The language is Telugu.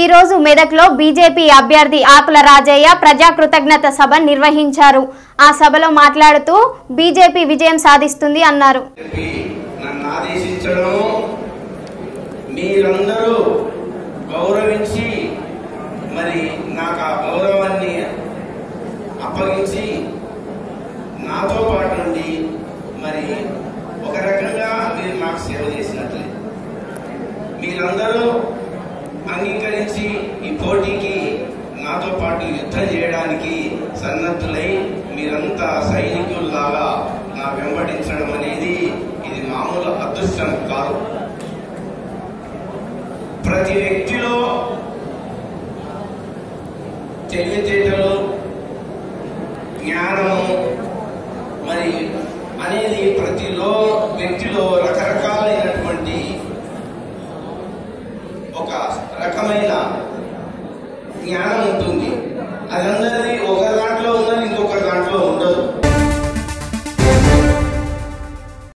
ఈ రోజు మెదక్లో బీజేపీ అభ్యర్థి ఆకుల రాజయ్య ప్రజా కృతజ్ఞత సభ నిర్వహించారు ఆ సభలో మాట్లాడుతూ బీజేపీ విజయం సాధిస్తుంది అన్నారు చెప్పి నన్ను ఆదేశించడం మీరందరూ గౌరవించి మరి నాకు ఆ గౌరవాన్ని అప్పగించి నాతో పాటు నుండి మరి ఒక రకంగా మీరు నాకు సేవ చేసినట్లే మీరందరూ అంగీకరించి ఈ పోటీకి నాతో పాటు యుద్ధం చేయడానికి సన్నద్ధులై మీరంతా సైనికుల్లాగా నా వెంబడించడం అనేది ఇది మామూలు అదృష్టం కాదు ప్రతి వ్యక్తిలో తెలివితేటలు జ్ఞానము మరి అనేది ప్రతిలో వ్యక్తిలో రకరకాలైనటువంటి ఒక రకమైన జ్ఞానం ఉంటుంది